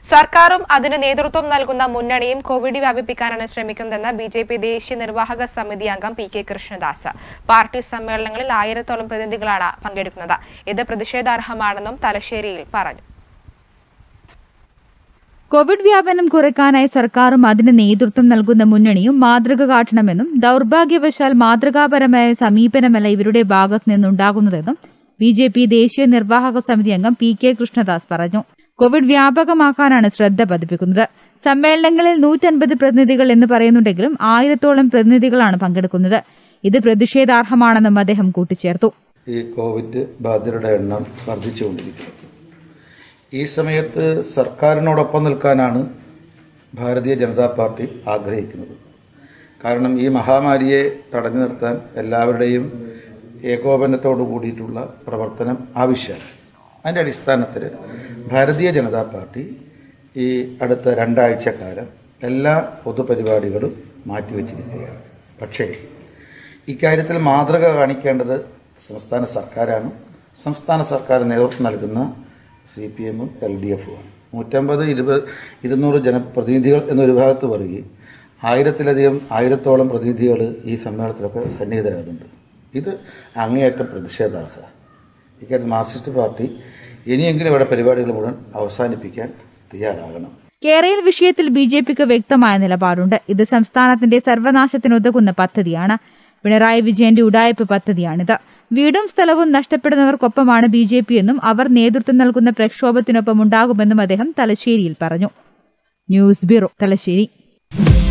സർക്കാരും അതിന് നേതൃത്വം നൽകുന്ന മുന്നണിയും കോവിഡ് വ്യാപിപ്പിക്കാനാണ് ശ്രമിക്കുന്നതെന്ന് ബി ജെ പി ദേശീയ നിർവാഹക സമിതി അംഗം പി കെ കൃഷ്ണദാസ് പാർട്ടി സമ്മേളനങ്ങളിൽ ആയിരത്തോളം പ്രതിനിധികളാണ് പങ്കെടുക്കുന്നത് ഇത് പ്രതിഷേധാർഹമാണെന്നും തലശ്ശേരിയിൽ പറഞ്ഞു കോവിഡ് വ്യാപനം കുറയ്ക്കാനായി സർക്കാരും അതിന് നേതൃത്വം നൽകുന്ന മുന്നണിയും മാതൃക കാട്ടണമെന്നും ദൌർഭാഗ്യവശാൽ മാതൃകാപരമായ സമീപനമല്ല ഇവരുടെ ഭാഗത്തു നിന്നുണ്ടാകുന്നതെന്നും ബി ജെ പി ദേശീയ നിർവാഹക സമിതി അംഗം പി കെ കൃഷ്ണദാസ് പറഞ്ഞു കോവിഡ് വ്യാപകമാക്കാനാണ് ശ്രദ്ധ പതിപ്പിക്കുന്നത് സമ്മേളനങ്ങളിൽ നൂറ്റൻപത് പ്രതിനിധികൾ എന്ന് പറയുന്നുണ്ടെങ്കിലും ആയിരത്തോളം പ്രതിനിധികളാണ് പങ്കെടുക്കുന്നത് ഇത് പ്രതിഷേധാർഹമാണെന്നും അദ്ദേഹം കൂട്ടിച്ചേർത്തു ഈ കോവിഡ് ബാധിതരുടെ എണ്ണം വർദ്ധിച്ചുകൊണ്ടിരിക്കുന്നത് ഈ സമയത്ത് സർക്കാരിനോടൊപ്പം നിൽക്കാനാണ് ഭാരതീയ ജനതാ പാർട്ടി ആഗ്രഹിക്കുന്നത് കാരണം ഈ മഹാമാരിയെ തടഞ്ഞു നിർത്താൻ എല്ലാവരുടെയും ഏകോപനത്തോടു കൂടിയിട്ടുള്ള പ്രവർത്തനം ആവശ്യമാണ് അതിൻ്റെ അടിസ്ഥാനത്തിൽ ഭാരതീയ ജനതാ പാർട്ടി ഈ അടുത്ത രണ്ടാഴ്ചക്കാലം എല്ലാ പൊതുപരിപാടികളും മാറ്റിവെച്ചിരിക്കുകയാണ് പക്ഷേ ഇക്കാര്യത്തിൽ മാതൃക കാണിക്കേണ്ടത് സംസ്ഥാന സർക്കാരാണ് സംസ്ഥാന സർക്കാർ നേതൃത്വം നൽകുന്ന സി പി എമ്മും എൽ ഡി എഫുമാണ് നൂറ്റമ്പത് ഇരുപത് ഇരുന്നൂറ് ജനപ്രതിനിധികൾ എന്നൊരു ഭാഗത്ത് പറയുകയും ആയിരത്തിലധികം ആയിരത്തോളം പ്രതിനിധികൾ ഈ സമ്മേളനത്തിലൊക്കെ സന്നിഹിതരാകുന്നുണ്ട് ഇത് അങ്ങേയറ്റം പ്രതിഷേധാർഹ ഇക്കാര്യത്തിൽ മാർക്സിസ്റ്റ് പാർട്ടി ഇനിയെങ്കിലും ഇവിടെ പരിപാടികൾ മുഴുവൻ അവസാനിപ്പിക്കാൻ തയ്യാറാകണം കേരള വിഷയത്തിൽ ബി ജെ പിക്ക് വ്യക്തമായ നിലപാടുണ്ട് ഇത് സംസ്ഥാനത്തിന്റെ സർവനാശത്തിനുതകുന്ന പദ്ധതിയാണ് പിണറായി വിജയന്റെ ഉടായ്പ പദ്ധതിയാണിത് വീടും സ്ഥലവും നഷ്ടപ്പെടുന്നവർക്കൊപ്പമാണ് ബി ജെ പി എന്നും അവർ നേതൃത്വം നൽകുന്ന പ്രക്ഷോഭത്തിനൊപ്പം ഉണ്ടാകുമെന്നും അദ്ദേഹം തലശ്ശേരിയിൽ പറഞ്ഞു ന്യൂസ് ബ്യൂറോ തലശ്ശേരി